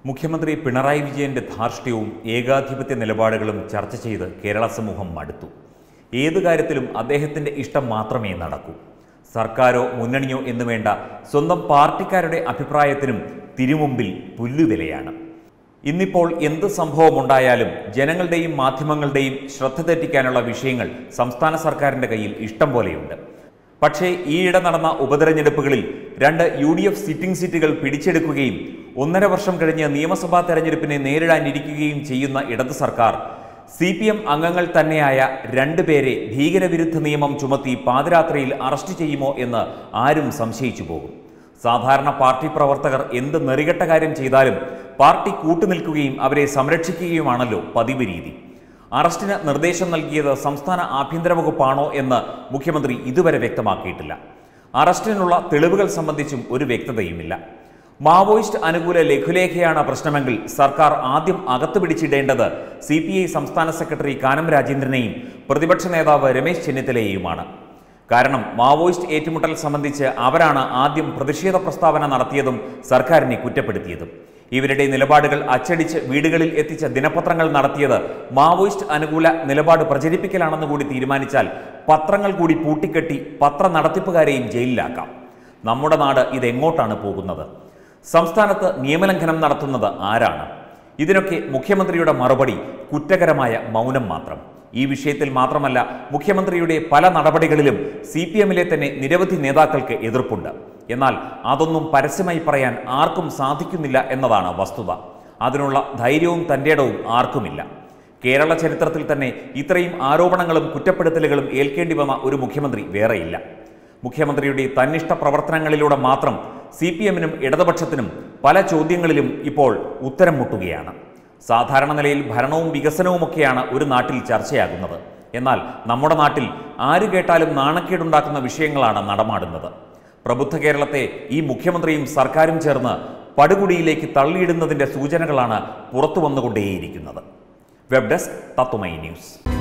മുഖ്യമന്ത്രി പിണറായി വിജയന്റെ ധാർഷ്ട്യവും ഏകാധിപത്യ നിലപാടുകളും ചർച്ച ചെയ്ത് കേരള സമൂഹം മടുത്തു ഏതു കാര്യത്തിലും അദ്ദേഹത്തിന്റെ ഇഷ്ടം മാത്രമേ നടക്കൂ സർക്കാരോ മുന്നണിയോ എന്ന് വേണ്ട സ്വന്തം പാർട്ടിക്കാരുടെ അഭിപ്രായത്തിനും തിരുമുമ്പിൽ പുല്ലുവിലയാണ് ഇന്നിപ്പോൾ എന്ത് സംഭവമുണ്ടായാലും ജനങ്ങളുടെയും മാധ്യമങ്ങളുടെയും ശ്രദ്ധ തെറ്റിക്കാനുള്ള വിഷയങ്ങൾ സംസ്ഥാന സർക്കാരിന്റെ കയ്യിൽ ഇഷ്ടം പോലെയുണ്ട് പക്ഷേ ഈയിടെ നടന്ന ഉപതെരഞ്ഞെടുപ്പുകളിൽ രണ്ട് യു ഡി എഫ് സിറ്റിംഗ് സീറ്റുകൾ പിടിച്ചെടുക്കുകയും ഒന്നര വർഷം കഴിഞ്ഞ് നിയമസഭാ തെരഞ്ഞെടുപ്പിനെ നേരിടാനിരിക്കുകയും ചെയ്യുന്ന ഇടത് സർക്കാർ സി പി എം അംഗങ്ങൾ തന്നെയായ രണ്ടുപേരെ ഭീകരവിരുദ്ധ നിയമം ചുമത്തി പാതിരാത്രിയിൽ അറസ്റ്റ് ചെയ്യുമോ എന്ന് ആരും സംശയിച്ചു പോകും സാധാരണ പാർട്ടി പ്രവർത്തകർ എന്ത് നെറികെട്ട കാര്യം ചെയ്താലും പാർട്ടി കൂട്ടുനിൽക്കുകയും അവരെ സംരക്ഷിക്കുകയുമാണല്ലോ പതിവ് രീതി അറസ്റ്റിന് നിർദ്ദേശം നൽകിയത് സംസ്ഥാന ആഭ്യന്തര വകുപ്പാണോ എന്ന് മുഖ്യമന്ത്രി ഇതുവരെ വ്യക്തമാക്കിയിട്ടില്ല അറസ്റ്റിനുള്ള തെളിവുകൾ സംബന്ധിച്ചും ഒരു വ്യക്തതയുമില്ല മാവോയിസ്റ്റ് അനുകൂല ലഘുലേഖയാണ് പ്രശ്നമെങ്കിൽ സർക്കാർ ആദ്യം അകത്ത് പിടിച്ചിടേണ്ടത് സി പി ഐ സംസ്ഥാന സെക്രട്ടറി കാനം രാജേന്ദ്രനെയും പ്രതിപക്ഷ നേതാവ് രമേശ് ചെന്നിത്തലയെയുമാണ് കാരണം മാവോയിസ്റ്റ് ഏറ്റുമുട്ടൽ സംബന്ധിച്ച് അവരാണ് ആദ്യം പ്രതിഷേധ പ്രസ്താവന നടത്തിയതും സർക്കാരിനെ കുറ്റപ്പെടുത്തിയതും ഇവരുടെ നിലപാടുകൾ അച്ചടിച്ച് വീടുകളിൽ എത്തിച്ച ദിനപത്രങ്ങൾ നടത്തിയത് മാവോയിസ്റ്റ് അനുകൂല നിലപാട് പ്രചരിപ്പിക്കലാണെന്ന് കൂടി തീരുമാനിച്ചാൽ പത്രങ്ങൾ കൂടി പൂട്ടിക്കെട്ടി പത്ര നടത്തിപ്പുകാരെയും ജയിലിലാക്കാം നമ്മുടെ നാട് ഇതെങ്ങോട്ടാണ് പോകുന്നത് സംസ്ഥാനത്ത് നിയമലംഘനം നടത്തുന്നത് ആരാണ് ഇതിനൊക്കെ മുഖ്യമന്ത്രിയുടെ മറുപടി കുറ്റകരമായ മൗനം മാത്രം ഈ വിഷയത്തിൽ മാത്രമല്ല മുഖ്യമന്ത്രിയുടെ പല നടപടികളിലും സി പി എമ്മിലെ തന്നെ നിരവധി നേതാക്കൾക്ക് എതിർപ്പുണ്ട് എന്നാൽ അതൊന്നും പരസ്യമായി പറയാൻ ആർക്കും സാധിക്കുന്നില്ല എന്നതാണ് വസ്തുത അതിനുള്ള ധൈര്യവും തൻ്റെ ഇടവും ആർക്കുമില്ല കേരള ചരിത്രത്തിൽ തന്നെ ഇത്രയും ആരോപണങ്ങളും കുറ്റപ്പെടുത്തലുകളും ഏൽക്കേണ്ടി വന്ന ഒരു മുഖ്യമന്ത്രി വേറെയില്ല മുഖ്യമന്ത്രിയുടെ തന്നിഷ്ട പ്രവർത്തനങ്ങളിലൂടെ മാത്രം സി പി എമ്മിനും ഇടതുപക്ഷത്തിനും പല ചോദ്യങ്ങളിലും ഇപ്പോൾ ഉത്തരം മുട്ടുകയാണ് സാധാരണ നിലയിൽ ഭരണവും വികസനവുമൊക്കെയാണ് ഒരു നാട്ടിൽ ചർച്ചയാകുന്നത് എന്നാൽ നമ്മുടെ നാട്ടിൽ ആര് കേട്ടാലും നാണക്കേടുണ്ടാക്കുന്ന വിഷയങ്ങളാണ് നടമാടുന്നത് പ്രബുദ്ധ കേരളത്തെ ഈ മുഖ്യമന്ത്രിയും സർക്കാരും ചേർന്ന് പടുകുടിയിലേക്ക് തള്ളിയിടുന്നതിന്റെ സൂചനകളാണ് പുറത്തു വന്നുകൊണ്ടേയിരിക്കുന്നത് വെബ് ഡെസ്ക് തത്വമൈ ന്യൂസ്